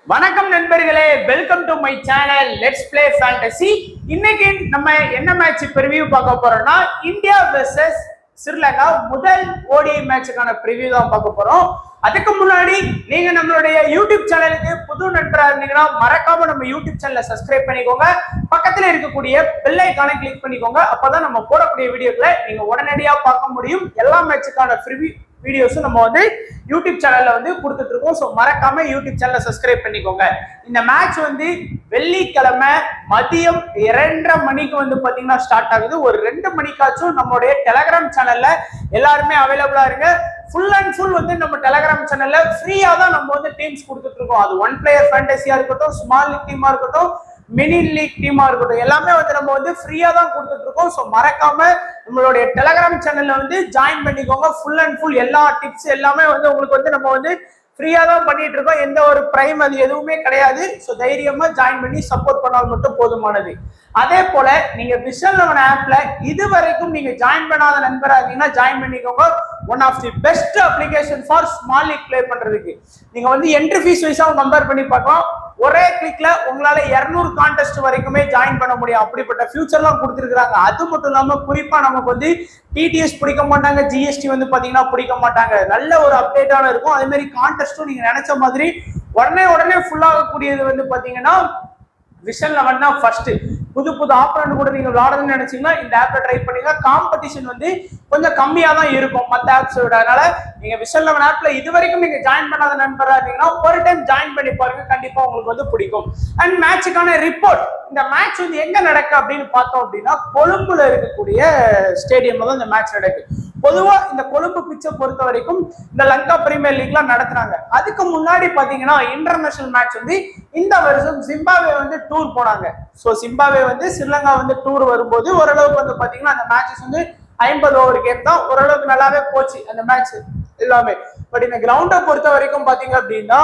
வணக்கம் நண்பர்களே welcome to my channel let's play fantasy இன்னைக்கு நம்ம என்ன மேட்ச் ப்ரிவியூ பார்க்க போறோம்னா இந்தியா வெர்சஸ் ஸ்ரீலங்கா முதல் ஓடி மேட்சுக்கான ப்ரிவியூ தான் பார்க்க போறோம் அதுக்கு முன்னாடி நீங்க நம்மளுடைய யூடியூப் சேனலுக்கு புது நண்பரா இருந்தீங்கன்னா மறக்காம நம்ம யூடியூப் சேனலை சப்ஸ்கிரைப் பண்ணிக்கோங்க பக்கத்துல இருக்கக்கூடிய பெல் ஐக்கானை கிளிக் பண்ணிக்கோங்க அப்பதான் நம்ம போடக்கூடிய வீடியோக்களை நீங்க உடனடியா பார்க்க முடியும் எல்லா மேட்சுக்கான ப்ரிவியூ வீடியோஸும் நம்ம வந்து யூடியூப் சேனல்ல வந்து கொடுத்துட்டு இருக்கோம் ஸோ மறக்காம யூடியூப் சேனலை சப்ஸ்கிரைப் பண்ணிக்கோங்க இந்த மேட்ச் வந்து வெள்ளிக்கிழமை மதியம் இரண்டரை மணிக்கு வந்து பாத்தீங்கன்னா ஸ்டார்ட் ஆகுது ஒரு ரெண்டு மணிக்காச்சும் நம்மளுடைய டெலகிராம் சேனல்ல எல்லாருமே அவைலபிளா இருங்க ஃபுல் அண்ட் ஃபுல் வந்து நம்ம டெலகிராம் சேனல்ல ஃப்ரீயா தான் நம்ம வந்து டீம்ஸ் கொடுத்துட்டு இருக்கோம் அது ஒன் பிளேயர் ஃபேண்டசியா இருக்கட்டும் ஸ்மால் டீமா இருக்கட்டும் மினி லீக் டீமா இருக்கட்டும் எல்லாமே வந்து நம்ம வந்து ஃப்ரீயா தான் கொடுத்துட்டு இருக்கோம் ஸோ மறக்காம நம்மளுடைய டெலகிராம் சேனல்ல வந்து ஜாயின் பண்ணிக்கோங்க ஃபுல் அண்ட் ஃபுல் எல்லா டிப்ஸ் எல்லாமே வந்து உங்களுக்கு வந்து நம்ம வந்து ஃப்ரீயா தான் பண்ணிட்டு இருக்கோம் எந்த ஒரு பிரைம் அது எதுவுமே கிடையாது ஸோ தைரியமா ஜாயின் பண்ணி சப்போர்ட் பண்ணால் மட்டும் போதுமானது அதே போல நீங்க விஷன் லெவன் ஆப்ல இது வரைக்கும் நீங்க ஜாயின் பண்ணாத நண்பரா இருந்தீங்கன்னா ஜாயின் பண்ணிக்கோங்க one of the best application for small league play பண்றதுக்கு நீங்க வந்து என்ட்ரி ஃபீஸ் வைஸாவும் கம்பேர் பண்ணி பார்க்கலாம் ஒரே கிளிக்ல உங்களால இருநூறு கான்டெஸ்ட் வரைக்குமே ஜாயின் பண்ண முடியும் அப்படிப்பட்ட ஃபியூச்சர்லாம் கொடுத்துருக்காங்க அது மட்டும் இல்லாம குறிப்பா நமக்கு வந்து டிடிஎஸ் பிடிக்க மாட்டாங்க ஜிஎஸ்டி வந்து பாத்தீங்கன்னா பிடிக்க மாட்டாங்க நல்ல ஒரு அப்டேட்டான இருக்கும் அதே மாதிரி கான்டெஸ்ட்டும் நீங்க நினைச்ச மாதிரி உடனே உடனே ஃபுல் ஆகக்கூடியது வந்து பாத்தீங்கன்னா விஷன் லெவன் தான் ஃபர்ஸ்ட் புது புது ஆப்ரண்ட் கூட நீங்க விளாடணும்னு நினைச்சீங்கன்னா இந்த ஆப்ல ட்ரை பண்ணுங்க காம்படிஷன் வந்து கொஞ்சம் கம்மியா தான் இருக்கும் மற்ற ஆப்ஸ் விட அதனால நீங்க விஷன் லெவன் ஆப்ல இது வரைக்கும் நீங்க ஜாயின் பண்ணாத நண்பரா இருந்தீங்கன்னா ஒரு டைம் ஜாயின் பண்ணி பாருங்க கண்டிப்பா உங்களுக்கு வந்து பிடிக்கும் அண்ட் மேட்சுக்கான ரிப்போர்ட் இந்த மேட்ச் வந்து எங்க நடக்கு அப்படின்னு பார்த்தோம் அப்படின்னா கொழும்புல இருக்கக்கூடிய ஸ்டேடியம்ல தான் இந்த மேட்ச் நடக்கு பொதுவா இந்த கொழும்பு பிச்சை பொறுத்த வரைக்கும் இந்த லங்கா பிரீமியர் லீக்லாம் நடத்துறாங்க அதுக்கு முன்னாடி பாத்தீங்கன்னா இன்டர்நேஷனல் மேட்ச் வந்து இந்த வருஷம் ஜிம்பாவே வந்து டூர் போனாங்க ஸோ ஜிம்பாவே வந்து ஸ்ரீலங்கா வந்து டூர் வரும்போது ஓரளவுக்கு வந்து பாத்தீங்கன்னா அந்த மேட்சஸ் வந்து ஐம்பது ஓவர் கேம் தான் ஓரளவுக்கு நல்லாவே போச்சு அந்த மேட்ச் எல்லாமே பட் இந்த கிரவுண்டை பொறுத்த வரைக்கும் பாத்தீங்க அப்படின்னா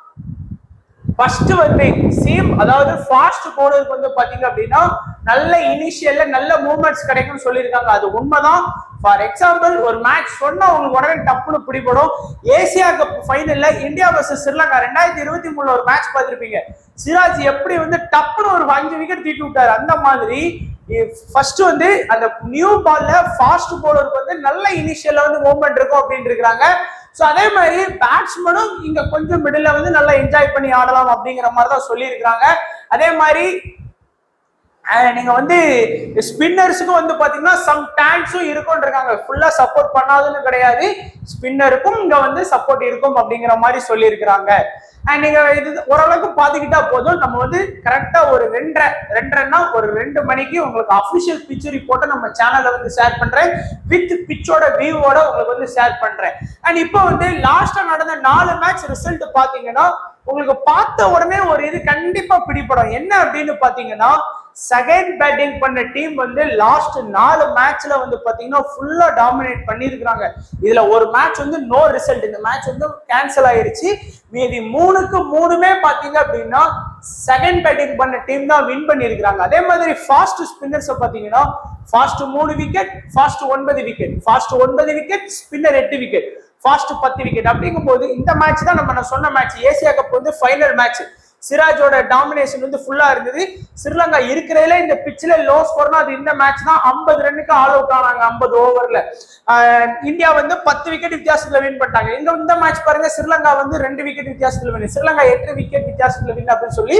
ஃபர்ஸ்ட் வந்து சீம் அதாவது ஃபாஸ்ட் போனதுக்கு வந்து பாத்தீங்க அப்படின்னா நல்ல இனிஷியல்ல நல்ல மூவ்மெண்ட்ஸ் கிடைக்கும்னு சொல்லியிருக்காங்க அது உண்மைதான் ஃபார் எக்ஸாம்பிள் ஒரு மேட்ச் சொன்னா உங்களுக்கு உடனே டப்புனு பிடிபடும் ஏசியா கப் ஃபைனல்ல இந்தியா வர்சஸ் ஸ்ரீலங்கா ரெண்டாயிரத்தி இருபத்தி மூணுல ஒரு மேட்ச் பார்த்திருப்பீங்க சிராஜ் எப்படி வந்து டப்புனு ஒரு அஞ்சு விக்கெட் தூக்கி விட்டாரு அந்த மாதிரி ஃபர்ஸ்ட் வந்து அந்த நியூ பால்ல ஃபாஸ்ட் போலருக்கு வந்து நல்ல இனிஷியல்ல வந்து மூவ்மெண்ட் இருக்கும் அப்படின்னு இருக்கிறாங்க ஸோ அதே மாதிரி பேட்ஸ்மேனும் இங்க கொஞ்சம் மிடில் வந்து நல்லா என்ஜாய் பண்ணி ஆடலாம் அப்படிங்கிற மாதிரி தான் சொல்லியிருக்கிறாங்க அதே மாதிரி அஹ் நீங்க வந்து ஸ்பின்னர்ஸுக்கும் வந்து பாத்தீங்கன்னா சம் டேங்க்ஸும் இருக்கும்னு இருக்காங்க ஃபுல்லா சப்போர்ட் பண்ணாதுன்னு கிடையாது ஸ்பின்னருக்கும் இங்க வந்து சப்போர்ட் இருக்கும் அப்படிங்கிற மாதிரி சொல்லியிருக்கிறாங்க அண்ட் நீங்க இது ஓரளவுக்கு பாத்துக்கிட்டா போதும் நம்ம வந்து கரெக்டா ஒரு ரெண்டரை ரெண்டரைன்னா ஒரு ரெண்டு மணிக்கு உங்களுக்கு அஃபிஷியல் பிச் ரிப்போர்ட்டை நம்ம சேனல்ல வந்து ஷேர் பண்றேன் வித் பிச்சோட வியூவோட உங்களுக்கு வந்து ஷேர் பண்றேன் அண்ட் இப்போ வந்து லாஸ்டா நடந்த நாலு மேட்ச் ரிசல்ட் பாத்தீங்கன்னா உங்களுக்கு பார்த்த உடனே ஒரு இது கண்டிப்பா பிடிப்படும் என்ன அப்படின்னு பாத்தீங்கன்னா செகண்ட் பேட்டிங் பண்ண டீம் வந்து லாஸ்ட் நாலு மேட்ச்ல வந்து பாத்தீங்கன்னா ஃபுல்லா டாமினேட் பண்ணியிருக்கிறாங்க இதுல ஒரு மேட்ச் வந்து நோ ரிசல்ட் இந்த மேட்ச் வந்து கேன்சல் ஆயிருச்சு மீதி மூணுக்கு மூணுமே பாத்தீங்க அப்படின்னா செகண்ட் பேட்டிங் பண்ண டீம் தான் வின் பண்ணியிருக்கிறாங்க அதே மாதிரி ஃபாஸ்ட் ஸ்பின்னர்ஸ் பாத்தீங்கன்னா ஃபாஸ்ட் மூணு விக்கெட் ஃபாஸ்ட் ஒன்பது விக்கெட் ஃபாஸ்ட் ஒன்பது விக்கெட் ஸ்பின்னர் எட்டு விக்கெட் ஃபாஸ்ட் பத்து விக்கெட் அப்படிங்கும்போது இந்த மேட்ச் தான் நம்ம நான் சொன்ன மேட்ச் ஏசியா கப் வந்து ஃபைனல் மேட்ச் சிராஜோட டாமினேஷன் வந்து ஃபுல்லா இருந்தது ஸ்ரீலங்கா இருக்கிறதுல இந்த பிச்சில் லோ ஸ்கோர்னா அது இந்த மேட்ச் தான் ஐம்பது ரன்னுக்கு ஆல் அவுட் ஆனாங்க ஐம்பது ஓவர்ல இந்தியா வந்து பத்து விக்கெட் வித்தியாசத்துல வின் பண்ணிட்டாங்க இந்த இந்த மேட்ச் பாருங்க ஸ்ரீலங்கா வந்து ரெண்டு விக்கெட் வித்தியாசத்துல வின் ஸ்ரீலங்கா எட்டு விக்கெட் வித்தியாசத்துல வின் அப்படின்னு சொல்லி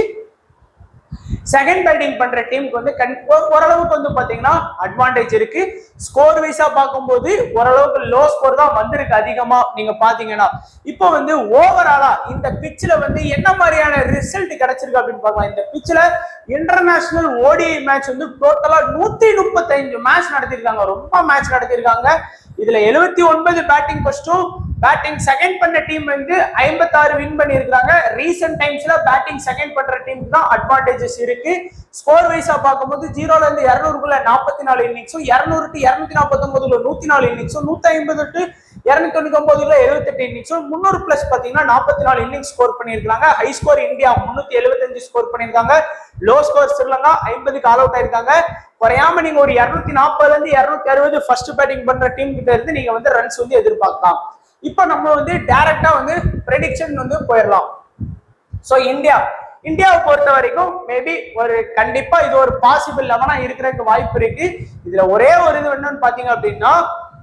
செகண்ட் பேட்டிங் பண்ற டீமுக்கு வந்து கண் ஓ- ஓரளவுக்கு வந்து பாத்தீங்கன்னா அட்வான்டேஜ் இருக்கு ஸ்கோர் வைஸா பார்க்கும்போது ஓரளவுக்கு லோ ஸ்கோர் தான் வந்திருக்கு அதிகமா நீங்க பாத்தீங்கன்னா இப்போ வந்து ஓவராலா இந்த பிச்சில் வந்து என்ன மாதிரியான ரிசல்ட் கிடைச்சிருக்கு அப்படின்னு பார்க்கலாம் இந்த பிச்சில் இன்டர்நேஷனல் ஓடிஐ மேட்ச் வந்து டோட்டலா நூத்தி முப்பத்தஞ்சு மேட்ச் நடத்திருக்காங்க ரொம்ப மேட்ச் நடத்திருக்காங்க இதுல எழுபத்தி ஒன்பது பேட்டிங் ஃபர்ஸ்டும் பேட்டிங் செகண்ட் பண்ண டீம் வந்து ஐம்பத்தாறு வின் பண்ணியிருக்காங்க ரீசெண்ட் டைம்ஸ்ல பேட்டிங் செகண்ட் பண்ற டீமுக்கு தான் அட்வான்டேஜஸ் இருக்கு ஸ்கோர் வைஸா பார்க்கும்போது ஜீரோல இருந்து இருநூறுக்குள்ள நாற்பத்தி நாலு இன்னிங்ஸும் இருநூறு டு இருநூத்தி நாற்பத்தி ஒன்பதுல நூத்தி நாலு இன்னிங்ஸும் நூத்தி ஐம்பது டு இருநூத்தி தொண்ணூத்தி ஒன்பதுல எழுபத்தெட்டு இன்னிங்ஸும் முந்நூறு பிளஸ் பாத்தீங்கன்னா நாற்பத்தி நாலு இன்னிங்ஸ் ஸ்கோர் பண்ணியிருக்காங்க ஹை ஸ்கோர் இந்தியா முன்னூத்தி எழுபத்தஞ்சு ஸ்கோர் பண்ணியிருக்காங்க லோ ஸ்கோர் ஸ்ரீலங்கா ஐம்பதுக்கு ஆல் அவுட் ஆயிருக்காங்க குறையாம நீங்க ஒரு இருநூத்தி நாற்பதுல இருந்து இருநூத்தி அறுபது ஃபர்ஸ்ட் பேட்டிங் பண்ற டீம் கிட்ட இருந்து நீங்க வந்து ரன்ஸ் வந்து எதிர்பார்க்கலாம் இப்போ நம்ம வந்து டைரக்டா வந்து ப்ரெடிக்ஷன் வந்து போயிடலாம் ஸோ இந்தியா இந்தியாவை பொறுத்த வரைக்கும் மேபி ஒரு கண்டிப்பா இது ஒரு பாசிபிள் லெவனா இருக்கிறதுக்கு வாய்ப்பு இருக்கு இதுல ஒரே ஒரு இது என்னன்னு பாத்தீங்க அப்படின்னா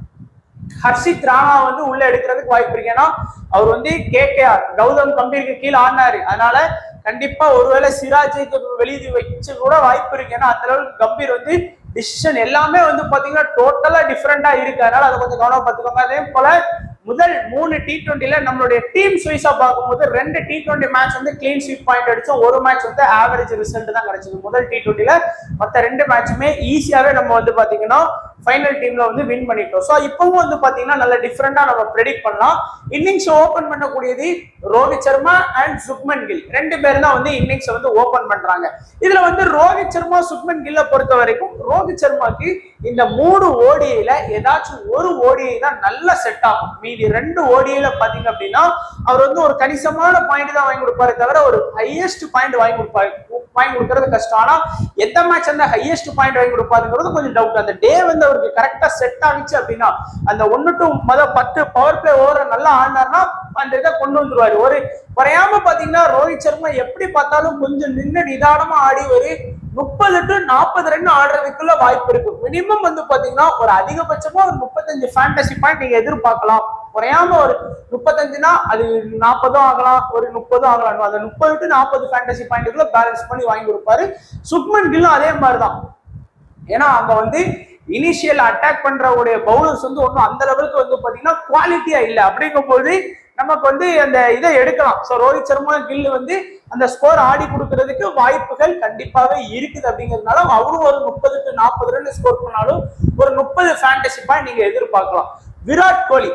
ஹர்ஷித் ராணா வந்து உள்ள எடுக்கிறதுக்கு வாய்ப்பு இருக்கு ஏன்னா அவர் வந்து கேகேஆர் கௌதம் கம்பீருக்கு கீழே ஆடினாரு அதனால கண்டிப்பா ஒருவேளை சிராஜுக்கு வெளியே வச்சு கூட வாய்ப்பு இருக்கு ஏன்னா அந்த அளவுக்கு கம்பீர் வந்து டிசிஷன் எல்லாமே வந்து பாத்தீங்கன்னா டோட்டலா டிஃப்ரெண்டா இருக்கு அதனால அதை கொஞ்சம் கவனம் பார்த்துக்கோங்க அதே போல முதல் மூணு டி டுவெண்ட்டில நம்மளுடைய டீம் வைஸா பார்க்கும்போது ரெண்டு டி டுவெண்ட்டி மேட்ச் வந்து கிளீன் ஸ்வீப் பாயிண்ட் அடிச்சோம் ஒரு மேட்ச் வந்து ஆவரேஜ் ரிசல்ட் தான் கிடைச்சது முதல் டி டுவெண்ட்டில மற்ற ரெண்டு மேட்சுமே ஈஸியாவே நம்ம வந்து பாத்தீங்கன்னா ஃபைனல் டீம்ல வந்து வின் பண்ணிட்டோம் ஸோ இப்பவும் வந்து பாத்தீங்கன்னா நல்ல டிஃப்ரெண்டா நம்ம ப்ரெடிக்ட் பண்ணலாம் இன்னிங்ஸ் ஓபன் பண்ணக்கூடியது ரோஹித் சர்மா அண்ட் சுக்மன் கில் ரெண்டு பேரும் தான் வந்து இன்னிங்ஸ் வந்து ஓபன் பண்றாங்க இதுல வந்து ரோஹித் சர்மா சுக்மன் கில்ல பொறுத்த வரைக்கும் ரோஹித் சர்மாக்கு இந்த மூணு ஓடிஐல ஏதாச்சும் ஒரு ஓடிஐ தான் நல்ல செட் ஆகும் மீதி ரெண்டு ஓடிஐல பாத்தீங்க அப்படின்னா அவர் வந்து ஒரு கணிசமான பாயிண்ட் தான் வாங்கி கொடுப்பாரு தவிர ஒரு ஹையஸ்ட் பாயிண்ட் வாங்கி கொடுப்பாரு வாங்கி கொடுக்கறது கஷ்டம் ஆனா எந்த மேட்ச் அந்த ஹையஸ்ட் பாயிண்ட் வாங்கி கொடுப்பாருங்கிறது கொஞ்சம் டவுட் அந்த டே வந்து அவருக்கு கரெக்டா செட் ஆகிச்சு அப்படின்னா அந்த ஒன்னு டு முத பத்து பவர் பிளே ஓவர நல்லா ஆடினார்னா அந்த இதை கொண்டு வந்துருவாரு ஒரு குறையாம பாத்தீங்கன்னா ரோஹித் சர்மா எப்படி பார்த்தாலும் கொஞ்சம் நின்று நிதானமா ஆடி ஒரு முப்பது டு நாற்பது ரன் ஆடுறதுக்குள்ள வாய்ப்பு இருக்கு மினிமம் வந்து பாத்தீங்கன்னா ஒரு அதிகபட்சமா ஒரு முப்பத்தஞ்சு ஃபேண்டசி பாயிண்ட் நீங்க எதிர்பார்க்கலாம் குறையாம ஒரு முப்பத்தஞ்சுனா அது நாற்பதும் ஆகலாம் ஒரு முப்பதும் ஆகலாம் அந்த முப்பது டு நாற்பது ஃபேண்டசி பாயிண்ட்டுக்குள்ள பேலன்ஸ் பண்ணி வாங்கி கொடுப்பாரு சுக்மன் கில்லும் அதே மாதிரிதான் ஏன்னா அங்க வந்து இனிஷியல் அட்டாக் பண்றவுடைய பவுலர்ஸ் வந்து ஒன்றும் அந்த லெவலுக்கு வந்து பாத்தீங்கன்னா குவாலிட்டியா இல்லை அப்படிங்கும்போது நமக்கு வந்து அந்த இதை எடுக்கலாம் ஸோ ரோஹித் சர்மா கில் வந்து அந்த ஸ்கோர் ஆடி கொடுக்கறதுக்கு வாய்ப்புகள் கண்டிப்பாவே இருக்குது அப்படிங்கிறதுனால அவரும் ஒரு முப்பது டு நாற்பது ரன் ஸ்கோர் பண்ணாலும் ஒரு முப்பது ஃபேண்டசி பாயிண்ட் நீங்க எதிர்பார்க்கலாம் விராட் கோலி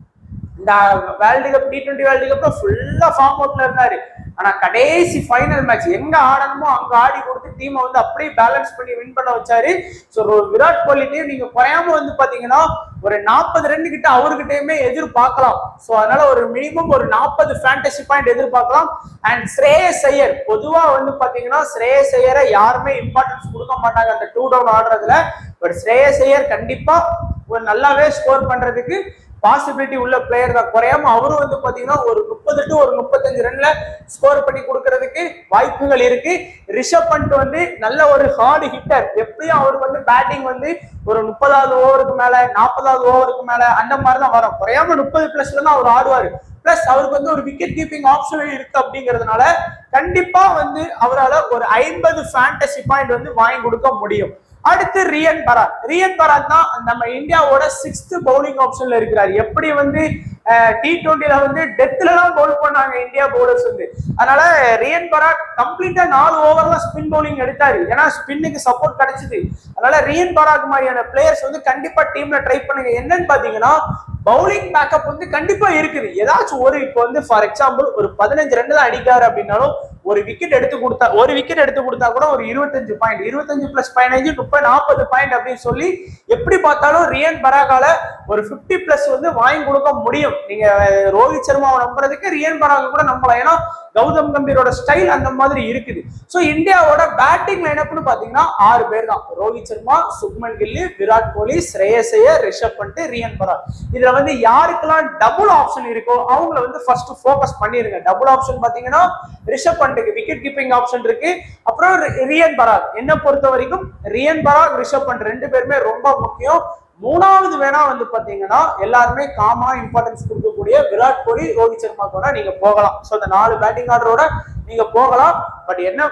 இந்த world cup T twenty world கப்ல ஃபுல்லா ஃபார்ம் அவுட்ல இருந்தாரு ஆனா கடைசி ஃபைனல் மேட்ச் எங்க ஆடணுமோ அங்க ஆடி கொடுத்து டீமை வந்து அப்படியே பேலன்ஸ் பண்ணி வின் பண்ண வச்சாரு ஸோ விராட் கோலிட்டையும் நீங்க குறையாம வந்து பாத்தீங்கன்னா ஒரு நாற்பது ரன் கிட்ட அவர்கிட்டயுமே எதிர்பார்க்கலாம் ஸோ அதனால ஒரு மினிமம் ஒரு நாற்பது ஃபேண்டசி பாயிண்ட் எதிர்பார்க்கலாம் அண்ட் ஸ்ரேயஸ் ஐயர் பொதுவா வந்து பாத்தீங்கன்னா ஸ்ரேயஸ் ஐயரை யாருமே இம்பார்ட்டன்ஸ் கொடுக்க மாட்டாங்க அந்த டூ டவுன் ஆடுறதுல பட் ஸ்ரேயஸ் ஐயர் கண்டிப்பா ஒரு நல்லாவே ஸ்கோர் பண்றதுக்கு பாசிபிலிட்டி உள்ள பிளேயர் தான் குறையாம அவரும் வந்து பாத்தீங்கன்னா ஒரு முப்பது டு ஒரு முப்பத்தஞ்சு ரன்ல ஸ்கோர் பண்ணி கொடுக்கறதுக்கு வாய்ப்புகள் இருக்கு ரிஷப் பண்ட் வந்து நல்ல ஒரு ஹார்டு ஹிட்டர் எப்படியும் அவருக்கு வந்து பேட்டிங் வந்து ஒரு முப்பதாவது ஓவருக்கு மேல நாற்பதாவது ஓவருக்கு மேல அந்த மாதிரி தான் வரும் குறையாம முப்பது பிளஸ்ல தான் அவர் ஆடுவாரு பிளஸ் அவருக்கு வந்து ஒரு விக்கெட் கீப்பிங் ஆப்ஷன் இருக்கு அப்படிங்கிறதுனால கண்டிப்பா வந்து அவரால் ஒரு ஐம்பது ஃபேண்டசி பாயிண்ட் வந்து வாங்கி கொடுக்க முடியும் அடுத்து ரியன் பராக் ரியன் பராக் தான் நம்ம இந்தியாவோட சிக்ஸ்த் பவுலிங் ஆப்ஷன்ல இருக்கிறார் எப்படி வந்து டி டுவெண்ட்டில வந்து டெத்ல தான் பவுல் பண்ணாங்க இந்தியா பவுலர்ஸ் வந்து அதனால ரியன் பராக் கம்ப்ளீட்டா நாலு ஓவர்ல ஸ்பின் பவுலிங் எடுத்தாரு ஏன்னா ஸ்பின்னுக்கு சப்போர்ட் கிடைச்சது அதனால ரியன் பராக் மாதிரியான பிளேயர்ஸ் வந்து கண்டிப்பா டீம்ல ட்ரை பண்ணுங்க என்னன்னு பாத்தீங்கன்னா பவுலிங் பேக்கப் வந்து கண்டிப்பா இருக்குது ஏதாச்சும் ஒரு இப்போ வந்து ஃபார் எக்ஸாம்பிள் ஒரு பதினஞ்சு ரன் தான் அடிக்காரு அப்படின்னாலும் ஒரு விக்கெட் எடுத்து கொடுத்தா ஒரு விக்கெட் எடுத்து கொடுத்தா கூட ஒரு இருபத்தஞ்சு பாயிண்ட் இருபத்தஞ்சு பிளஸ் பதினஞ்சு முப்பது நாற்பது பாயிண்ட் அப்படின்னு சொல்லி எப்படி பார்த்தாலும் ரியன் பராகால ஒரு பிப்டி பிளஸ் வந்து வாங்கி கொடுக்க முடியும் நீங்க அஹ், ரோஹித் சர்மாவை நம்புறதுக்கு ரியன் பராக கூட நம்பலாம் ஏன்னா கௌதம் கம்பீரோட ஸ்டைல் அந்த மாதிரி இருக்குது ஸோ இந்தியாவோட பேட்டிங் லைனப்னு பாத்தீங்கன்னா ஆறு பேர் தான் ரோஹித் சர்மா சுக்மன் கில்லி விராட் கோலி ஸ்ரேயஸ் ஐயர் ரிஷப் பண்ட் ரியன் பராக் இதுல வந்து யாருக்கெல்லாம் டபுள் ஆப்ஷன் இருக்கோ அவங்கள வந்து ஃபர்ஸ்ட் ஃபோக்கஸ் பண்ணிருங்க டபுள் ஆப்ஷன் பாத்தீங்கன்னா ரிஷப் பண்ட்டுக்கு விக்கெட் கீப்பிங் ஆப்ஷன் இருக்கு அப்புறம் ரி- ரியன் பராக் என்ன பொறுத்த வரைக்கும் ரியன் பராக் ரிஷப் பண்ட் ரெண்டு பேருமே ரொம்ப முக்கியம் மூணாவது வேணா வந்து பாத்தீங்கன்னா எல்லாருமே காமனா இம்பார்ட்டன்ஸ் கொடுக்கக்கூடிய விராட் கோலி ரோஹித் சர்மா கூட நீங்க போகலாம் ஸோ இந்த நாலு பேட்டிங் ஆர்டரோட நீங்க போகலாம் பட் என்ன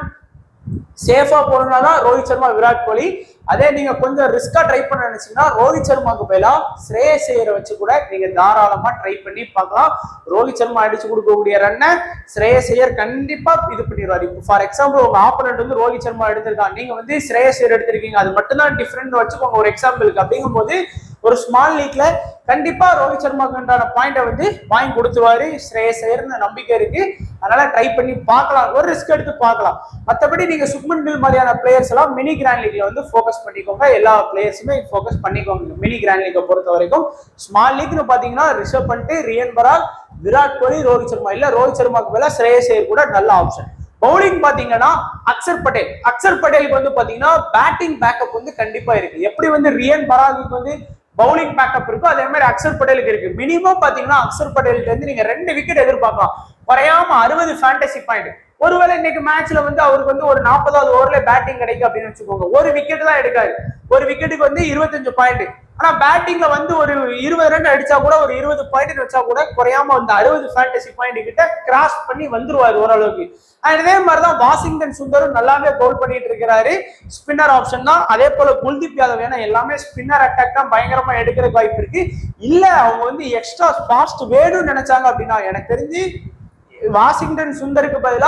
சேஃபா போறதுனால ரோஹித் சர்மா விராட் கோலி அதே நீங்க கொஞ்சம் ரிஸ்கா ட்ரை பண்ண நினைச்சீங்கன்னா ரோஹித் சர்மாக்கு பதிலா ஸ்ரேயஸ் ஐயரை வச்சு கூட நீங்க தாராளமா ட்ரை பண்ணி பார்க்கலாம் ரோஹித் சர்மா அடிச்சு கொடுக்கக்கூடிய ரன்னை ஸ்ரேயஸ் ஐயர் கண்டிப்பா இது பண்ணிடுவாரு இப்போ ஃபார் எக்ஸாம்பிள் உங்க ஆப்போனண்ட் வந்து ரோஹித் சர்மா எடுத்திருக்காங்க நீங்க வந்து ஸ்ரேயஸ் ஐயர் எடுத்திருக்கீங்க அது மட்டும்தான் டிஃப்ரெண்ட் வச்சுக்கோங்க ஒரு எக்ஸாம்பிளுக்கு அப்படிங்கும்போது ஒரு ஸ்மால் லீக்ல கண்டிப்பா ரோஹித் சர்மாக்கு உண்டான பாயிண்டை வந்து வாங்கி கொடுத்துருவாரு ஸ்ரேயஸ் ஐயர்னு நம்பிக்கை இருக்கு அதனால ட்ரை பண்ணி பார்க்கலாம் ஒரு ரிஸ்க் எடுத்து பார்க்கலாம் மற்றபடி நீங்க சுக்மன் கில் மாதிரியான பிளேயர்ஸ் எல்லாம் மினி கிராண்ட் லீக்ல வந்து ஃபோக்கஸ் பண்ணிக்கோங்க எல்லா பிளேயர்ஸுமே ஃபோக்கஸ் பண்ணிக்கோங்க மினி கிராண்ட் லீக்கை பொறுத்த வரைக்கும் ஸ்மால் லீக்னு பாத்தீங்கன்னா ரிஷப் பண்ணிட்டு ரியன் பராக் விராட் கோலி ரோஹித் சர்மா இல்ல ரோஹித் சர்மாக்கு மேல ஸ்ரேயஸ் ஐயர் கூட நல்ல ஆப்ஷன் பவுலிங் பாத்தீங்கன்னா அக்சர் பட்டேல் அக்சர் பட்டேலுக்கு வந்து பாத்தீங்கன்னா பேட்டிங் பேக்கப் வந்து கண்டிப்பா இருக்கு எப்படி வந்து ரியன் பராகுக்கு வந்து பவுலிங் பேக்கப் இருக்கோ அதே மாதிரி அக்சர் பட்டேலுக்கு இருக்கு மினிமம் பாத்தீங்கன்னா அக்சர் பட்டேலுக்கு வந்து நீங்க ரெண்டு விக்கெட் எதிர்பார்க்கலாம் குறையாம அறுபது ஃபேண்டசி பாயிண்ட் ஒருவேளை இன்னைக்கு மேட்ச்ல வந்து அவருக்கு வந்து ஒரு நாற்பதாவது ஓவர்ல பேட்டிங் கிடைக்கும் அப்படின்னு வச்சுக்கோங்க ஒரு விக்கெட் தான் எடுக்காரு ஒரு விக்கெட்டுக்கு வந்து இருபத்தஞ்சு பாயிண்ட் ஆனா பேட்டிங்ல வந்து ஒரு இருபது ரன் அடிச்சா கூட ஒரு இருபது பாயிண்ட் வச்சா கூட குறையாம வந்து அறுபது ஃபேண்டசி பாயிண்ட் கிட்ட கிராஸ் பண்ணி வந்துருவாரு ஓரளவுக்கு And இதே மாதிரிதான் வாஷிங்டன் சுந்தரும் நல்லாவே பவுல் பண்ணிட்டு இருக்கிறாரு ஸ்பின்னர் ஆப்ஷன் தான் அதே போல குல்தீப் யாதவ் ஏன்னா எல்லாமே ஸ்பின்னர் அட்டாக் தான் பயங்கரமா எடுக்கிறதுக்கு வாய்ப்பு இருக்கு இல்ல அவங்க வந்து எக்ஸ்ட்ரா ஃபாஸ்ட் வேணும்னு நினைச்சாங்க அப்படின்னா எனக்கு தெரிஞ்சு வாஷிங்டன் சுந்தருக்கு பதிலா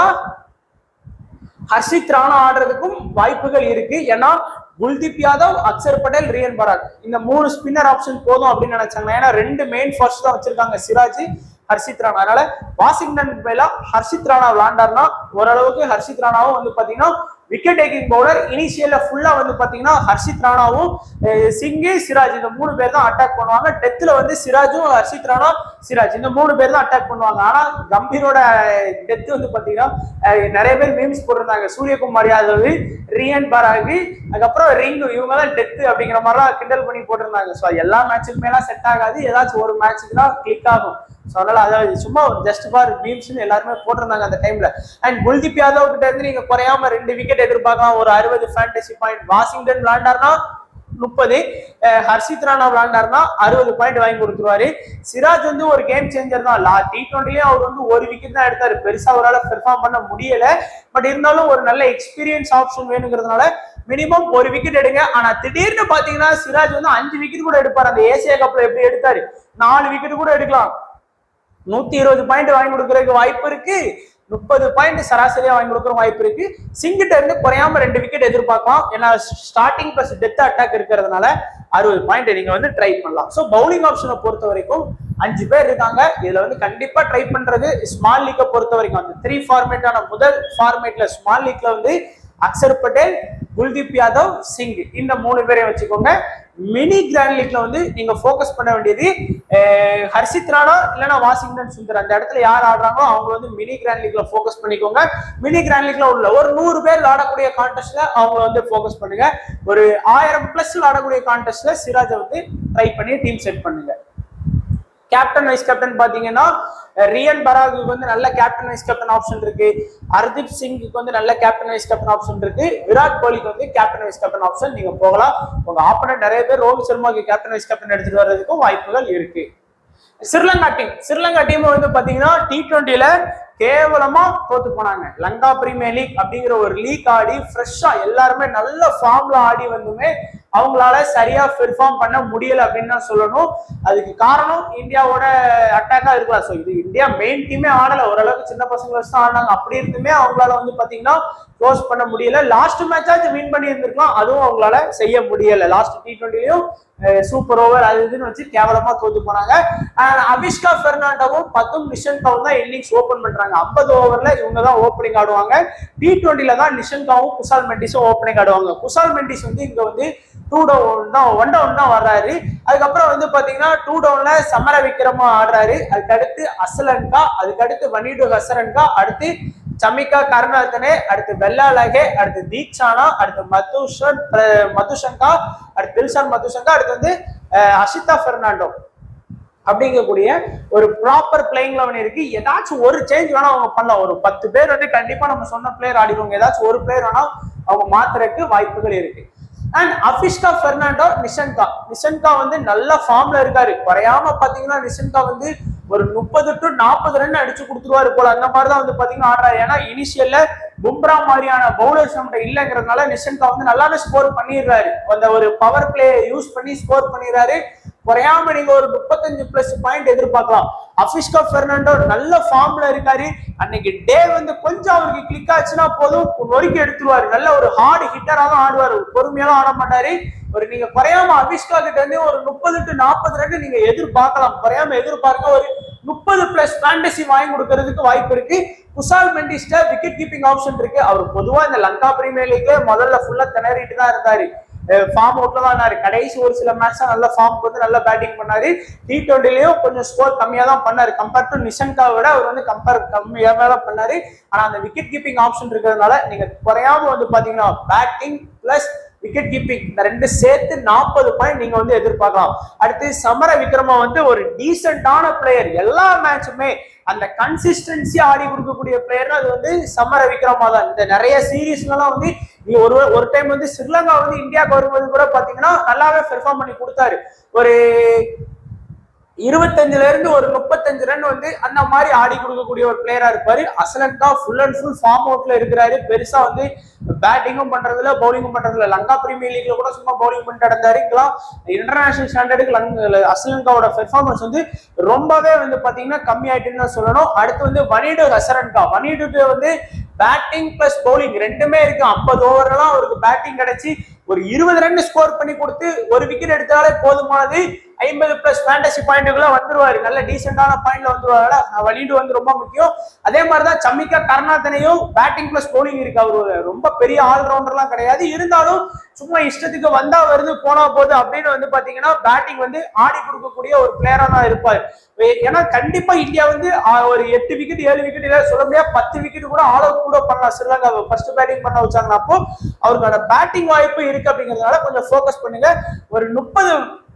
ஹர்ஷித் ராணா ஆடுறதுக்கும் வாய்ப்புகள் இருக்கு ஏன்னா குல்தீப் யாதவ் அக்சர் பட்டேல் ரியன் பராக் இந்த மூணு ஸ்பின்னர் ஆப்ஷன் போதும் அப்படின்னு நினைச்சாங்க ஏன்னா ரெண்டு மெயின் ஃபர்ஸ்ட் தான் வச்சிருக்காங்க சிராஜ் ஹர்ஷித் ராணா அதனால வாஷிங்டன் பதிலா ஹர்ஷித் ராணா விளாண்டார்னா ஓரளவுக்கு ஹர்ஷித் ராணாவும் வந்து பாத்தீங்கன்னா விக்கெட் டேக்கிங் பவுலர் இனிஷியல்ல ஃபுல்லா வந்து பாத்தீங்கன்னா ஹர்ஷித் ராணாவும் அஹ், சிங்கு சிராஜ் இந்த மூணு பேர் தான் அட்டாக் பண்ணுவாங்க டெத்ல வந்து சிராஜும் ஹர்ஷித் ராணா சிராஜ் இந்த மூணு பேர் தான் அட்டாக் பண்ணுவாங்க ஆனா கம்பீரோட டெத் வந்து பாத்தீங்கன்னா அஹ், நிறைய பேர் மீம்ஸ் போட்டிருந்தாங்க சூரியகுமார் யாதவ் ரியன் பராகு அதுக்கப்புறம் ரிங்கு இவங்க தான் டெத் அப்படிங்கிற மாதிரிலாம் கிண்டல் பண்ணி போட்டிருந்தாங்க ஸோ எல்லா மேட்சுக்குமே எல்லாம் செட் ஆகாது ஏதாச்சும் ஒரு மேட்சுக்கு தான் கிளிக் ஆகும் ஸோ அதனால அதாவது சும்மா ஜஸ்ட் ஃபார் மீம்ஸ்னு எல்லாருமே போட்டிருந்தாங்க அந்த டைம்ல அண்ட் குல்தீப் யாதவ் கிட்ட இருந்து நீங்க குறையாம ரெண்டு விக்கெட் எதிர்பார்க்கலாம் ஒரு அறுபது ஃபேண்டசி பாயிண்ட் வாஷிங்டன் விளாண்டார்னா முப்பது ஹர்ஷித் ராணா விளாண்டார்னா அறுபது பாயிண்ட் வாங்கி கொடுத்துருவாரு சிராஜ் வந்து ஒரு கேம் சேஞ்சர் தான் லா டி டுவெண்ட்டிலேயே அவர் வந்து ஒரு விக்கெட் தான் எடுத்தாரு பெருசா அவரால் பெர்ஃபார்ம் பண்ண முடியல பட் இருந்தாலும் ஒரு நல்ல எக்ஸ்பீரியன்ஸ் ஆப்ஷன் வேணுங்கிறதுனால மினிமம் ஒரு விக்கெட் எடுங்க ஆனா திடீர்னு பாத்தீங்கன்னா சிராஜ் வந்து அஞ்சு விக்கெட் கூட எடுப்பாரு அந்த ஏசியா கப்ல எப்படி எடுத்தாரு நாலு விக்கெட் கூட எடுக்கலாம் நூத்தி இருபது பாயிண்ட் வாங்கி கொடுக்கறதுக்கு வாய்ப்பு இருக்கு முப்பது பாயிண்ட் சராசரியா வாங்கி கொடுக்குற வாய்ப்பு இருக்கு சிங்கிட்ட இருந்து குறையாம ரெண்டு விக்கெட் எதிர்பார்க்கலாம் ஏன்னா ஸ்டார்டிங் பிளஸ் டெத் அட்டாக் இருக்கிறதுனால அறுபது பாயிண்ட் நீங்க வந்து ட்ரை பண்ணலாம் ஸோ பவுலிங் ஆப்ஷனை பொறுத்த வரைக்கும் அஞ்சு பேர் இருக்காங்க இதுல வந்து கண்டிப்பா ட்ரை பண்றது ஸ்மால் லீக்கை பொறுத்த வரைக்கும் அந்த த்ரீ ஃபார்மேட்டான முதல் ஃபார்மேட்ல ஸ்மால் லீக்ல வந்து அக்சர் பட்டேல் குல்தீப் யாதவ் சிங் இந்த மூணு பேரையும் வச்சுக்கோங்க மினி கிராண்ட் லீக்ல வந்து நீங்க ஃபோக்கஸ் பண்ண வேண்டியது அஹ், ஹர்ஷித் ராணா இல்லைன்னா வாஷிங்டன் சுந்தர் அந்த இடத்துல யார் ஆடுறாங்களோ அவங்க வந்து மினி கிராண்ட் லீக்ல ஃபோக்கஸ் பண்ணிக்கோங்க மினி கிராண்ட் லீக்ல உள்ள ஒரு நூறு பேர் ஆடக்கூடிய கான்டெஸ்ட்ல அவங்க வந்து ஃபோக்கஸ் பண்ணுங்க ஒரு ஆயிரம் பிளஸ் ஆடக்கூடிய கான்டெஸ்ட்ல சிராஜை வந்து ட்ரை பண்ணி டீம் செட் பண்ணுங்க கேப்டன் வைஸ் கேப்டன் பாத்தீங்கன்னா அஹ், ரியன் பராகுக்கு வந்து நல்ல கேப்டன் வைஸ் கேப்டன் ஆப்ஷன் இருக்கு ஹர்தீப் சிங்குக்கு வந்து நல்ல கேப்டன் வைஸ் கேப்டன் ஆப்ஷன் இருக்கு விராட் கோலிக்கு வந்து கேப்டன் வைஸ் கேப்டன் ஆப்ஷன் நீங்க போகலாம் உங்க ஆப்பனண்ட் நிறைய பேர் ரோஹித் சர்மாக்கு கேப்டன் வைஸ் கேப்டன் எடுத்துட்டு வர்றதுக்கும் வாய்ப்புகள் இருக்கு ஸ்ரீலங்கா டீம் ஸ்ரீலங்கா டீம் வந்து பாத்தீங்கன்னா டி டுவெண்ட்டில கேவலமா தோத்து போனாங்க லங்கா பிரீமியர் லீக் அப்படிங்கிற ஒரு லீக் ஆடி ஃப்ரெஷ்ஷா எல்லாருமே நல்ல ஃபார்ம்ல ஆடி வந்துமே அவங்களால சரியா பெர்ஃபார்ம் பண்ண முடியல அப்படின்னு தான் சொல்லணும் அதுக்கு காரணம் இந்தியாவோட அட்டாக்கா இருக்கலாம் ஸோ இது இந்தியா மெயின் டீமே ஆடல ஓரளவுக்கு சின்ன பசங்க வச்சு தான் ஆடினாங்க அப்படி இருந்துமே அவங்களால வந்து பாத்தீங்கன்னா க்ளோஸ் பண்ண முடியல லாஸ்ட் மேட்சாச்சும் வின் பண்ணி இருந்திருக்கலாம் அதுவும் அவங்களால செய்ய முடியல லாஸ்ட் டி டுவெண்ட்டிலையும் சூப்பர் ஓவர் அது இதுன்னு வச்சு கேவலமா தோத்து போனாங்க And அபிஷ்கா பெர்னாண்டோவும் பத்தும் நிஷன்காவும் தான் இன்னிங்ஸ் ஓபன் பண்றாங்க ஐம்பது ஓவர்ல இவங்க தான் ஓப்பனிங் ஆடுவாங்க டி டுவெண்ட்டில தான் நிஷன்காவும் குசால் மெண்டிஸும் ஓப்பனிங் ஆடுவாங்க குசால் மெண்டிஸ் வந்து இங்க வந்து டூ டவுன் தான் ஒன் டவுன் தான் வர்றாரு அதுக்கப்புறம் வந்து பாத்தீங்கன்னா டூ டவுன்ல சமர விக்ரமா ஆடுறாரு அதுக்கடுத்து அசலன்கா அதுக்கடுத்து வனிடு ஹசரன்கா அடுத்து சமிகா கருணாத்தனே அடுத்து வெள்ளாலகே அடுத்து தீக்ஷானா அடுத்து மதுஷன் அஹ் மதுசங்கா அடுத்து தில்ஷான் மதுசங்கா அடுத்து வந்து அஹ் அஷிதா பெர்னாண்டோ அப்படிங்கக்கூடிய ஒரு ப்ராப்பர் பிளேயிங் லெவன் இருக்கு ஏதாச்சும் ஒரு சேஞ்ச் வேணா அவங்க பண்ணலாம் ஒரு பத்து பேர் வந்து கண்டிப்பா நம்ம சொன்ன பிளேயர் ஆடிடுவாங்க ஏதாச்சும் ஒரு பிளேயர் வேணா அவங்க மாத்துறதுக்கு வாய்ப்புகள் இருக்கு அண்ட் அபிஷ்கா பெர்னாண்டோ நிஷன்கா நிஷன்கா வந்து நல்ல ஃபார்ம்ல இருக்காரு குறையாம பாத்தீங்கன்னா நிஷன்கா வந்து ஒரு முப்பது டு நாற்பது ரன் அடிச்சு கொடுத்துருவாரு போல அந்த மாதிரி தான் வந்து பாத்தீங்கன்னா ஆடுறாரு ஏன்னா இனிஷியல்ல பும்ரா மாதிரியான பவுலர்ஸ் நம்மகிட்ட இல்லைங்கிறதுனால நிஷன்கா வந்து நல்லாவே ஸ்கோர் பண்ணிடுறாரு அந்த ஒரு பவர் பிளே யூஸ் பண்ணி ஸ்கோர் பண்ணிடுறாரு குறையாம நீங்க ஒரு முப்பத்தஞ்சு பிளஸ் பாயிண்ட் எதிர்பார்க்கலாம் அபிஷ்கா பெர்னாண்டோ நல்ல ஃபார்ம்ல இருக்காரு அன்னைக்கு டே வந்து கொஞ்சம் அவருக்கு கிளிக் ஆச்சுன்னா போதும் நொறுக்கி எடுத்துருவாரு நல்ல ஒரு ஹார்டு ஹிட்டரா தான் ஆடுவாரு பொறுமையாலாம் ஆட மாட்டாரு ஒரு நீங்க குறையாம அபிஷ்கா கிட்ட இருந்து ஒரு முப்பது டு நாற்பது ரன் நீங்க எதிர்பார்க்கலாம் குறையாம எதிர்பார்க்க ஒரு முப்பது பிளஸ் ஃபேண்டசி வாங்கி கொடுக்கறதுக்கு வாய்ப்பு இருக்கு குசால் மெண்டிஸ்ட விக்கெட் கீப்பிங் ஆப்ஷன் இருக்கு அவர் பொதுவா இந்த லங்கா பிரீமியர் லீக்ல முதல்ல ஃபுல்லா திணறிட்டு தான் இருந்தாரு ஃபார்ம் அவுட்ல தான் இருந்தாரு கடைசி ஒரு சில மேட்ச் நல்ல ஃபார்ம் வந்து நல்ல பேட்டிங் பண்ணாரு டி டுவெண்ட்டிலையும் கொஞ்சம் ஸ்கோர் கம்மியா தான் பண்ணாரு கம்பேர் டு நிஷங்கா விட அவர் வந்து கம்பேர் கம்மியாக தான் பண்ணாரு ஆனா அந்த விக்கெட் கீப்பிங் ஆப்ஷன் இருக்கிறதுனால நீங்க குறையாம வந்து பாத்தீங்கன்னா பேட்டிங் பிளஸ் விக்கெட் கீப்பிங் இந்த ரெண்டு சேர்த்து நாற்பது பாயிண்ட் நீங்க வந்து எதிர்பார்க்கலாம் அடுத்து சமர விக்ரமா வந்து ஒரு டீசென்டான பிளேயர் எல்லா மேட்சுமே அந்த கன்சிஸ்டன்சி ஆடி கொடுக்கக்கூடிய பிளேயர் அது வந்து சமர விக்ரமா தான் இந்த நிறைய சீரீஸ்லாம் வந்து நீ ஒரு ஒரு டைம் வந்து ஸ்ரீலங்கா வந்து இந்தியாவுக்கு வரும்போது கூட பாத்தீங்கன்னா நல்லாவே பெர்ஃபார்ம் பண்ணி கொடுத்தாரு ஒரு இருபத்தஞ்சுல இருந்து ஒரு முப்பத்தஞ்சு ரன் வந்து அந்த மாதிரி ஆடி கொடுக்கக்கூடிய ஒரு பிளேயரா இருப்பாரு Asalanka full and full form அவுட்ல இருக்கிறாரு பெருசா வந்து பேட்டிங்கும் பண்றதுல பவுலிங்கும் பண்றதுல லங்கா பிரீமியர் லீக்ல கூட சும்மா பவுலிங் பண்ணிட்டு நடந்தாரு இங்கெல்லாம் இன்டர்நேஷனல் ஸ்டாண்டர்டுக்கு லங்க அசலன்காவோட பெர்ஃபார்மன்ஸ் வந்து ரொம்பவே வந்து பாத்தீங்கன்னா கம்மி ஆயிட்டுன்னு தான் சொல்லணும் அடுத்து வந்து வனிடு ஹசரன்கா வனிடுக்கு வந்து பேட்டிங் பிளஸ் பவுலிங் ரெண்டுமே இருக்கு ஐம்பது ஓவர்லாம் அவருக்கு பேட்டிங் கிடைச்சி ஒரு இருபது ரன் ஸ்கோர் பண்ணி கொடுத்து ஒரு விக்கெட் எடுத்தாலே போதுமானது ஐம்பது பிளஸ் ஃபேண்டசி பாயிண்ட்டுக்குள்ள வந்துருவாரு நல்ல டீசென்டான பாயிண்ட்ல வந்துருவாரு வலிடு வந்து ரொம்ப முக்கியம் அதே மாதிரிதான் சமிகா கருணாதனையும் பேட்டிங் பிளஸ் bowling இருக்கு அவரு ரொம்ப பெரிய ஆல்ரவுண்டர்லாம் கிடையாது இருந்தாலும் சும்மா இஷ்டத்துக்கு வந்தா வருது போனா போகுது அப்படின்னு வந்து பாத்தீங்கன்னா பேட்டிங் வந்து ஆடி கொடுக்கக்கூடிய ஒரு பிளேயரா தான் இருப்பாரு ஏ- ஏன்னா கண்டிப்பா இந்தியா வந்து ஆ, ஒரு எட்டு விக்கெட் ஏழு விக்கெட் இதை சொல்ல முடியாது பத்து விக்கெட் கூட ஆல் அவுட் கூட பண்ணலாம் ஸ்ரீலங்கா ஃபர்ஸ்ட் பேட்டிங் பண்ண வச்சாங்கன்னா அப்போ அவருக்கான பேட்டிங் வாய்ப்பு இருக்கு அப்படிங்கறதுனால கொஞ்சம் ஃபோக்கஸ் பண்ணுங்க ஒரு முப்பது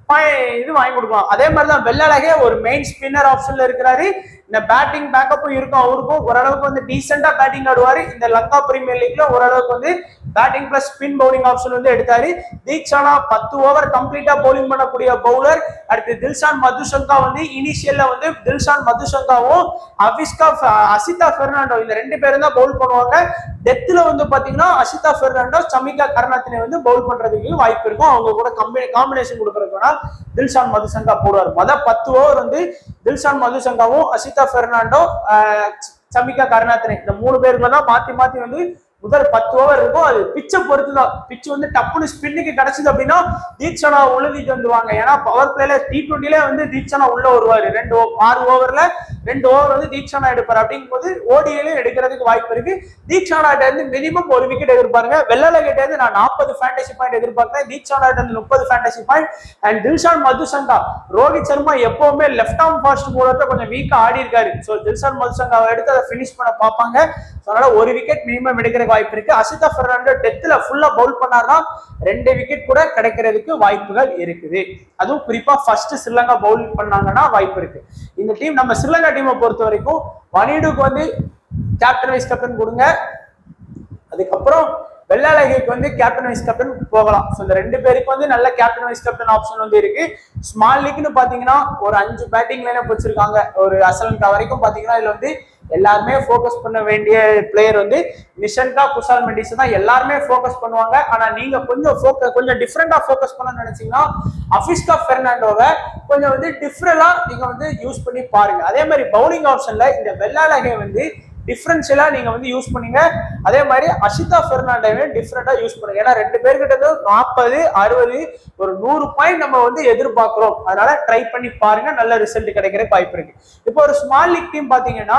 இது வாங்கி கொடுக்கலாம் அதே மாதிரி தான் வெள்ளழகே ஒரு மெயின் ஸ்பின்னர் ஆப்ஷன்ல இருக்கிறாரு இந்த பேட்டிங் பேக்கப்பும் இருக்கும் அவருக்கும் ஓரளவுக்கு வந்து டீசெண்டா பேட்டிங் ஆடுவாரு இந்த லங்கா பிரீமியர் லீக்ல ஓரளவுக்கு வந்து batting plus spin bowling option வந்து எடுத்தாரு தீக்ஷானா பத்து ஓவர் கம்ப்ளீட்டா பவுலிங் பண்ணக்கூடிய பவுலர் அடுத்து தில்ஷான் மதுசங்கா வந்து இனிஷியல்ல வந்து தில்ஷான் மதுசங்காவும் அபிஸ்கா ஃப- அசிதா பெர்னாண்டோ இந்த ரெண்டு பேரும் தான் பவுல் பண்ணுவாங்க டெத்துல வந்து பாத்தீங்கன்னா அசிதா பெர்னாண்டோ சமிகா கருணாத்தினை வந்து பவுல் பண்றதுக்கு வாய்ப்பு இருக்கும் அவங்க கூட கம்பி காம்பினேஷன் கொடுக்கறதுனா தில்ஷான் மதுசங்கா போடுவார் மொத பத்து ஓவர் வந்து தில்ஷான் மதுசங்காவும் அசிதா பெர்னாண்டோ ஆஹ், சமிகா கருணாத்தினை இந்த மூணு பேருக்குள்ள தான் மாத்தி மாத்தி வந்து முதல் பத்து ஓவர் இருக்கும் அது பிச்சை பொறுத்து தான் பிச் வந்து டப்புன்னு ஸ்பின்னுக்கு கிடைச்சது அப்படின்னா தீட்சனா உழுதிட்டு வந்துருவாங்க ஏன்னா பவர் பிளேல டி டுவெண்ட்டிலே வந்து தீட்சனா உள்ள வருவாரு ரெண்டு o- ஆறு ஓவர்ல ரெண்டு ஓவர் வந்து தீட்சனா எடுப்பாரு அப்படிங்கும்போது ஓடியிலும் எடுக்கிறதுக்கு வாய்ப்பு இருக்கு தீட்சானாட்ட இருந்து மினிமம் ஒரு விக்கெட் எதிர்பாருங்க வெள்ளல கிட்ட இருந்து நான் நாற்பது ஃபேண்டசி பாயிண்ட் எதிர்பார்க்கிறேன் தீட்சானாட்ட இருந்து முப்பது fantasy point and Dilshan Madushanka Rohit Sharma எப்பவுமே லெஃப்ட் ஆர்ம் ஃபாஸ்ட் போலர்ல கொஞ்சம் வீக்கா ஆடி இருக்காரு ஸோ தில்ஷான் மதுசங்காவை எடுத்து அதை ஃபினிஷ் பண்ண பார்ப்பாங்க So, அதனால ஒரு விக்கெட் மினிமம் எடுக்கிறதுக்கு வாய்ப்பு இருக்கு அசிதா பெர்னாண்டோ டெத்துல ஃபுல்லா பவுல் பண்ணாருன்னா ரெண்டு விக்கெட் கூட கிடைக்கிறதுக்கு வாய்ப்புகள் இருக்குது அதுவும் குறிப்பா ஃபர்ஸ்ட் ஸ்ரீலங்கா பவுல் பண்ணாங்கன்னா வாய்ப்பு இருக்கு இந்த டீம் நம்ம ஸ்ரீலங்கா டீமை பொறுத்த வரைக்கும் வனிடுக்கு வந்து கேப்டன் வைஸ் கேப்டன் கொடுங்க அதுக்கப்புறம் வெள்ளாளகிக்கு வந்து கேப்டன் வைஸ் கேப்டன் போகலாம் ஸோ இந்த ரெண்டு பேருக்கு வந்து நல்ல கேப்டன் வைஸ் கேப்டன் ஆப்ஷன் வந்து இருக்கு ஸ்மால் லீக்னு பாத்தீங்கன்னா ஒரு அஞ்சு பேட்டிங் லைனப் வச்சிருக்காங்க ஒரு அசலன்கா வரைக்கும் பாத்தீங்கன்னா இதுல வந்து எல்லாருமே ஃபோக்கஸ் பண்ண வேண்டிய பிளேயர் வந்து நிஷன்கா குஷால் மெண்டிஸ் தான் எல்லாருமே ஃபோக்கஸ் பண்ணுவாங்க ஆனா நீங்க கொஞ்சம் ஃபோக்கஸ் கொஞ்சம் டிஃப்ரெண்டா ஃபோக்கஸ் பண்ண நினைச்சீங்கன்னா அபிஸ்கா பெர்னாண்டோவை கொஞ்சம் வந்து டிஃப்ரெண்டா நீங்க வந்து யூஸ் பண்ணி பாருங்க அதே மாதிரி பவுலிங் ஆப்ஷன்ல இந்த வெள்ளாளகை வந்து டிஃபரன்ஷியலா நீங்க வந்து யூஸ் பண்ணீங்க அதே மாதிரி அஷிதா பெர்னாண்டோவே டிஃப்ரெண்டா யூஸ் பண்ணுங்க ஏன்னா ரெண்டு பேர்கிட்ட இருந்து நாற்பது அறுபது ஒரு நூறு பாயிண்ட் நம்ம வந்து எதிர்பார்க்கிறோம் அதனால ட்ரை பண்ணி பாருங்க நல்ல ரிசல்ட் கிடைக்கிறதுக்கு வாய்ப்பு இருக்கு இப்போ ஒரு ஸ்மால் லீக் டீம் பாத்தீங்கன்னா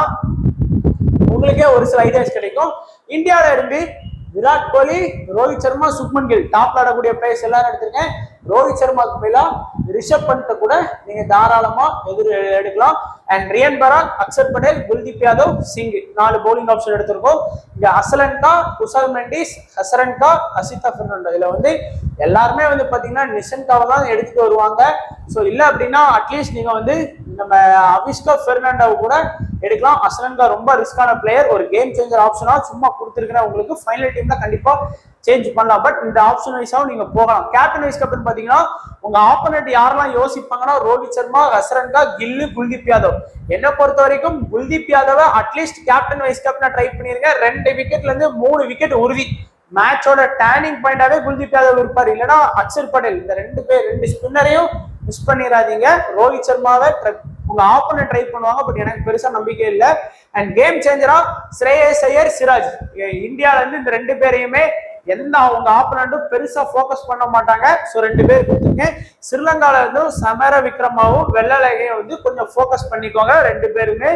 உங்களுக்கே ஒரு சில ஐடியாஸ் கிடைக்கும் இந்தியால இருந்து விராட் கோலி ரோஹித் சர்மா சுக்மன் கில் டாப்ல ஆடக்கூடிய பிளேயர்ஸ் எல்லாரும் எடுத்திருக்கேன் ரோஹித் சர்மாக்கு பதிலா ரிஷப் பண்ட்டை கூட நீங்க தாராளமா எதிர் எடுக்கலாம் அண்ட் ரியன் பராக் அக்ஷர் பட்டேல் குல்தீப் யாதவ் சிங் நாலு பவுலிங் ஆப்ஷன் எடுத்திருக்கோம் இங்க அசலன்கா குசால் மெண்டிஸ் ஹசரன்கா அசிதா பெர்னாண்டோ இதுல வந்து எல்லாருமே வந்து பாத்தீங்கன்னா நிஷன்காவை தான் எடுத்துட்டு வருவாங்க ஸோ இல்ல அப்படின்னா அட்லீஸ்ட் நீங்க வந்து நம்ம அபிஷ்கா பெர்னாண்டோவை கூட எடுக்கலாம் அசலன்கா ரொம்ப ரிஸ்கான பிளேயர் ஒரு கேம் சேஞ்சர் ஆப்ஷனா சும்மா கொடுத்துருக்கிறேன் உங்களுக்கு ஃபைனல் டீம்ல கண்டிப்பா சேஞ்ச் பண்ணலாம் பட் இந்த ஆப்ஷன் வைஸாவும் நீங்க போகலாம் கேப்டன் வைஸ் கேப்டன் பாத்தீங்கன்னா உங்க ஆப்போனட் யாரெல்லாம் யோசிப்பாங்கன்னா ரோஹித் சர்மா ஹசரன்கா கில்லு குல்தீப் யாதவ் என்ன பொறுத்த வரைக்கும் குல்தீப் யாதவை அட்லீஸ்ட் கேப்டன் வைஸ் கேப்டனா ட்ரை பண்ணிருங்க ரெண்டு விக்கெட்ல இருந்து மூணு விக்கெட் உறுதி மேட்சோட டேர்னிங் பாயிண்டாவே குல்தீப் யாதவ் இருப்பார் இல்லைன்னா அக்ஷர் பட்டேல் இந்த ரெண்டு பேர் ரெண்டு ஸ்பின்னரையும் மிஸ் பண்ணிடாதீங்க ரோஹித் சர்மாவை try- உங்க ஆப்போனட் ட்ரை பண்ணுவாங்க பட் எனக்கு பெருசா நம்பிக்கை இல்லை அண்ட் கேம் சேஞ்சரா ஸ்ரேயஸ் ஐயர் சிராஜ் இ- இந்தியால இருந்து இந்த ரெண்டு பேரையுமே எந்த அவங்க ஆப்பனண்ட்டும் பெருசா ஃபோக்கஸ் பண்ண மாட்டாங்க ஸோ ரெண்டு பேர் கொடுத்துருக்கேன் ஸ்ரீலங்கால இருந்து சமர விக்ரமாவும் வெள்ளலகையும் வந்து கொஞ்சம் ஃபோக்கஸ் பண்ணிக்கோங்க ரெண்டு பேருமே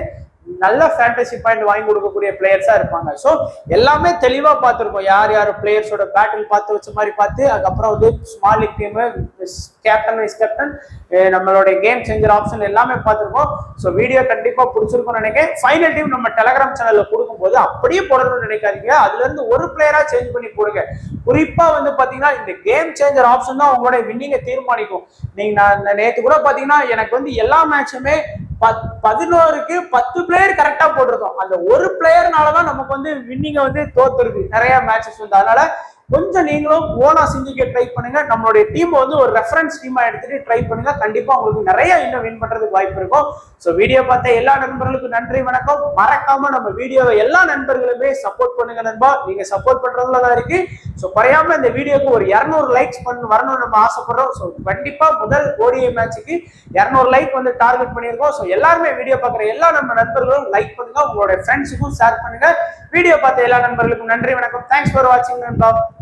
நல்ல ஃபேண்டசி பாயிண்ட் வாங்கி கொடுக்கக்கூடிய பிளேயர்ஸா இருப்பாங்க ஸோ எல்லாமே தெளிவா பார்த்துருக்கோம் யார் யார் பிளேயர்ஸோட பேட்டில் பார்த்து வச்ச மாதிரி பார்த்து அதுக்கப்புறம் வந்து small league team captain vice captain நம்மளுடைய கேம் சேஞ்சர் ஆப்ஷன் எல்லாமே பார்த்துருக்கோம் ஸோ வீடியோ கண்டிப்பா பிடிச்சிருக்கும்னு நினைக்கிறேன் ஃபைனல் டீம் நம்ம டெலகிராம் சேனல்ல கொடுக்கும்போது அப்படியே போடணும்னு நினைக்காதீங்க அதுல இருந்து ஒரு பிளேயரா சேஞ்ச் பண்ணி போடுங்க குறிப்பா வந்து பாத்தீங்கன்னா இந்த கேம் சேஞ்சர் ஆப்ஷன் தான் உங்களோட வின்னிங்கை தீர்மானிக்கும் நீங்க நான் நேத்து கூட பாத்தீங்கன்னா எனக்கு வந்து எல்லா மேட்சுமே பதினோருக்கு பத்து பிளேயர் கரெக்டா போட்டிருக்கோம் அந்த ஒரு பிளேயர்னால தான் நமக்கு வந்து வின்னிங்க வந்து தோத்துருக்கு நிறைய மேட்சஸ் வந்து அதனால கொஞ்சம் நீங்களும் ஓனா சிந்திக்க ட்ரை பண்ணுங்க நம்மளுடைய டீம் வந்து ஒரு ரெஃபரன்ஸ் டீமா எடுத்துட்டு ட்ரை பண்ணுங்க கண்டிப்பா உங்களுக்கு நிறைய இன்னும் வின் பண்றதுக்கு வாய்ப்பு இருக்கும் ஸோ வீடியோ பார்த்த எல்லா நண்பர்களுக்கும் நன்றி வணக்கம் மறக்காம நம்ம வீடியோவை எல்லா நண்பர்களுமே சப்போர்ட் பண்ணுங்க நண்பா நீங்க சப்போர்ட் பண்றதுல தான் இருக்கு ஸோ குறையாம இந்த வீடியோக்கு ஒரு இரநூறு லைக்ஸ் பண்ண வரணும்னு நம்ம ஆசைப்படுறோம் ஸோ கண்டிப்பா முதல் ஓடிஐ மேட்சுக்கு இரநூறு லைக் வந்து டார்கெட் பண்ணியிருக்கோம் ஸோ எல்லாருமே வீடியோ பார்க்குற எல்லா நம்ம நண்பர்களும் லைக் பண்ணுங்க உங்களோட ஃப்ரெண்ட்ஸுக்கும் ஷேர் பண்ணுங்க வீடியோ பார்த்த எல்லா நண்பர்களுக்கும் நன்றி வணக்கம் தேங்க்ஸ் ஃபார் வாட்சிங் நண்பா